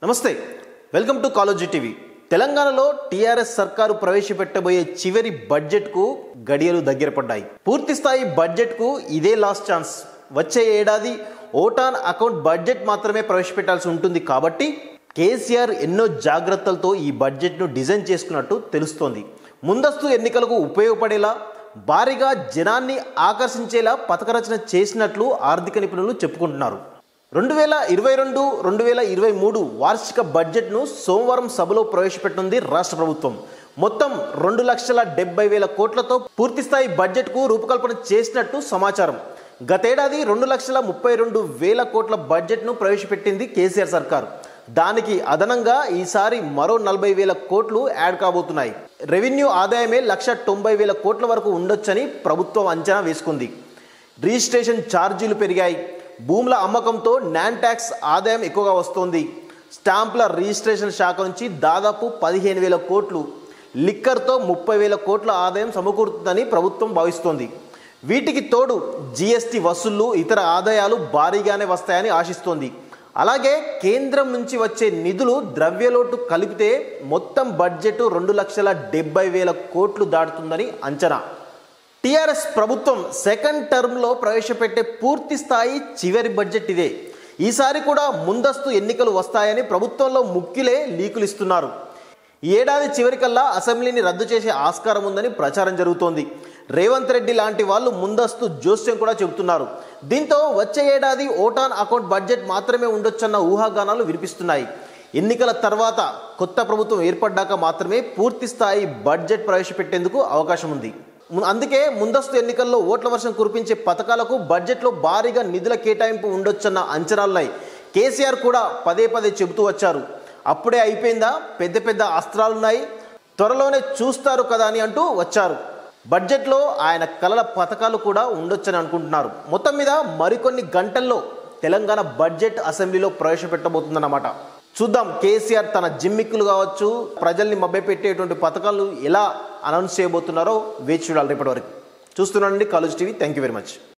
నమస్తే welcome to college TV తెలంగాణలో TRS సర్కారు ప్రవేశపెట్టబోయే చివరి బడ్జెట్కు గడియలు దగ్గర పడ్డాయి పూర్తి స్థాయి బడ్జెట్కు ఇదే లాస్ట్ ఛాన్స్ వచ్చే ఏడాది ఓటాన్ అకౌంట్ బడ్జెట్ మాత్రమే ప్రవేశపెట్టాల్సి ఉంటుంది కాబట్టి కేసీఆర్ ఎన్నో జాగ్రత్తలతో ఈ బడ్జెట్ను డిజైన్ చేసుకున్నట్టు తెలుస్తోంది ముందస్తు ఎన్నికలకు ఉపయోగపడేలా భారీగా జనాన్ని ఆకర్షించేలా పథక రచన చేసినట్లు ఆర్థిక నిపుణులు చెప్పుకుంటున్నారు రెండు వేల ఇరవై రెండు రెండు వేల ఇరవై మూడు వార్షిక బడ్జెట్ను సోమవారం సభలో ప్రవేశపెట్టనుంది రాష్ట్ర ప్రభుత్వం మొత్తం రెండు లక్షల డెబ్బై వేల కోట్లతో పూర్తిస్థాయి బడ్జెట్కు రూపకల్పన చేసినట్టు సమాచారం గతేడాది రెండు లక్షల ముప్పై రెండు వేల కోట్ల బడ్జెట్ను ప్రవేశపెట్టింది కేసీఆర్ సర్కార్ దానికి అదనంగా ఈసారి మరో నలభై వేల కోట్లు యాడ్ కాబోతున్నాయి రెవెన్యూ ఆదాయమే లక్ష తొంభై వేల కోట్ల వరకు ఉండొచ్చని ప్రభుత్వం అంచనా వేసుకుంది రిజిస్ట్రేషన్ ఛార్జీలు పెరిగాయి భూముల అమ్మకంతో నాన్ ట్యాక్స్ ఆదాయం ఎక్కువగా వస్తోంది స్టాంపుల రిజిస్ట్రేషన్ శాఖ నుంచి దాదాపు పదిహేను వేల కోట్లు లిక్కర్తో ముప్పై వేల కోట్ల ఆదాయం సమకూరుతుందని ప్రభుత్వం భావిస్తోంది వీటికి తోడు జీఎస్టీ వసూళ్లు ఇతర ఆదాయాలు భారీగానే వస్తాయని ఆశిస్తోంది అలాగే కేంద్రం నుంచి వచ్చే నిధులు ద్రవ్యలోటు కలిపితే మొత్తం బడ్జెట్ రెండు లక్షల డెబ్బై వేల కోట్లు దాటుతుందని అంచనా టీఆర్ఎస్ ప్రభుత్వం సెకండ్ టర్మ్లో ప్రవేశపెట్టే పూర్తి స్థాయి చివరి బడ్జెట్ ఇదే ఈసారి కూడా ముందస్తు ఎన్నికలు వస్తాయని ప్రభుత్వంలో ముక్కిలే లీకులు ఇస్తున్నారు ఈ ఏడాది చివరికల్లా అసెంబ్లీని రద్దు చేసే ఆస్కారం ఉందని ప్రచారం జరుగుతోంది రేవంత్ రెడ్డి లాంటి వాళ్ళు ముందస్తు జోస్యం కూడా చెబుతున్నారు దీంతో వచ్చే ఏడాది ఓటాన్ అకౌంట్ బడ్జెట్ మాత్రమే ఉండొచ్చన్న ఊహాగానాలు వినిపిస్తున్నాయి ఎన్నికల తర్వాత కొత్త ప్రభుత్వం ఏర్పడ్డాక మాత్రమే పూర్తి స్థాయి బడ్జెట్ ప్రవేశపెట్టేందుకు అవకాశం ఉంది ము- అందుకే ముందస్తు ఎన్నికల్లో ఓట్ల వర్షం కురిపించే పథకాలకు బడ్జెట్లో భారీగా నిధుల కేటాయింపు ఉండొచ్చన్న అంచనాలున్నాయి కేసీఆర్ కూడా పదే పదే చెబుతూ వచ్చారు అప్పుడే అయిపోయిందా పెద్ద పెద్ద అస్త్రాలున్నాయి త్వరలోనే చూస్తారు కదా అని అంటూ వచ్చారు బడ్జెట్లో ఆయన కలల పథకాలు కూడా ఉండొచ్చని అనుకుంటున్నారు మొత్తం మీద మరికొన్ని గంటల్లో తెలంగాణ బడ్జెట్ అసెంబ్లీలో ప్రవేశపెట్టబోతుందన్నమాట చూద్దాం కేసీఆర్ తన జిమ్మిక్కులు కావచ్చు ప్రజల్ని మభ్యపెట్టేటువంటి పథకాలు ఎలా అనౌన్స్ చేయబోతున్నారో వేచి చూడాలి రేపటి వరకు చూస్తున్నానండి college TV thank you very much